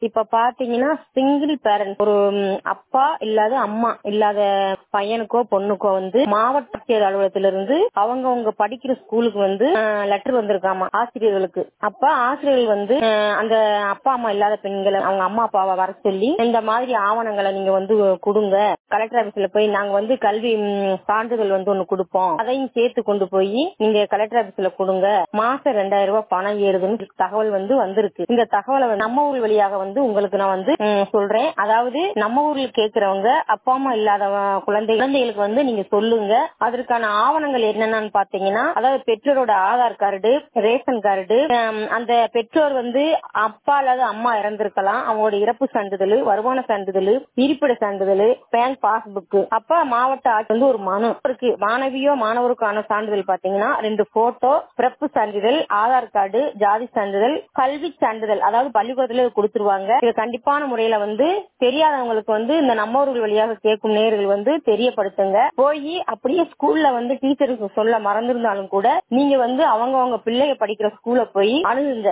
இப்ப பாத்தீங்கன்னா single parent ஒரு ம், அப்பா இல்லாத அம்மா இல்லாத பையனுக்கோ பொண்ணுக்கோ வந்து மாவட்ட ஆட்சியர் அலுவலகத்திலிருந்து அவங்க அவங்க படிக்கிற ஸ்கூலுக்கு வந்து லெட்டர் வந்திருக்காமா ஆசிரியர்களுக்கு அப்ப ஆசிரியர்கள் வந்து அஹ், அந்த அப்பா அம்மா இல்லாத பெண்களை அவங்க அம்மா அப்பாவை வர சொல்லி இந்த மாதிரி ஆவணங்களை நீங்க வந்து கொடுங்க கலெக்டர் ஆபீஸ்ல போய் நாங்க வந்து கல்வி ம், சான்றிதழ் வந்து ஒண்ணு கொடுப்போம் அதையும் சேர்த்து கொண்டு போய் நீங்க கலெக்டர் ஆபீஸ்ல கொடுங்க மாசம் ரெண்டாயிரம் ரூபாய் பணம் ஏறுதுன்னு தகவல் வந்து வந்திருக்கு இந்த தகவலை வந்து நம்ம ஊர் வழியாக வந்து உங்களுக்கு நான் வந்து ம், சொல்றேன் அதாவது நம்ம ஊர்ல கேக்குறவங்க அப்பா அம்மா இல்லாத குழந்தை குழந்தைகளுக்கு வந்து நீங்க சொல்லுங்க அதற்கான ஆவணங்கள் என்னென்னு பாத்தீங்கன்னா அதாவது பெற்றோரோட ஆதார் கார்டு ரேஷன் கார்டு ஹம், அந்த பெற்றோர் வந்து அப்பா அல்லது அம்மா இறந்திருக்கலாம் அவங்களோட இறப்பு சான்றிதழ் வருமான சான்றிதழ் இருப்பிட சான்றிதழ் பேங்க் பாஸ்புக் அப்ப மாவட்ட ஆட்சி வந்து ஒரு மனு இருக்கு மாணவியோ மாணவருக்கான சான்றிதழ் பாத்தீங்கன்னா ரெண்டு போட்டோ பிறப்பு சான்றிதழ் ஆதார் கார்டு ஜாதி சான்றிதழ் கல்வி சான்றிதழ் அதாவது பள்ளிக்கூடத்துல இது கொடுத்துருவாங்க இது கண்டிப்பான முறையில வந்து தெரியாதவங்களுக்கு வந்து இந்த நம்ம ஊர்கள் வழியாக கேட்கும் நேயர்கள் வந்து தெரியப்படுத்துங்க போய் அப்படியே ஸ்கூல்ல வந்து டீச்சருக்கு சொல்ல மறந்திருந்தாலும் கூட நீங்க வந்து அவங்க அவங்க பிள்ளைய படிக்கிற ஸ்கூல்ல போய் அணுகுங்க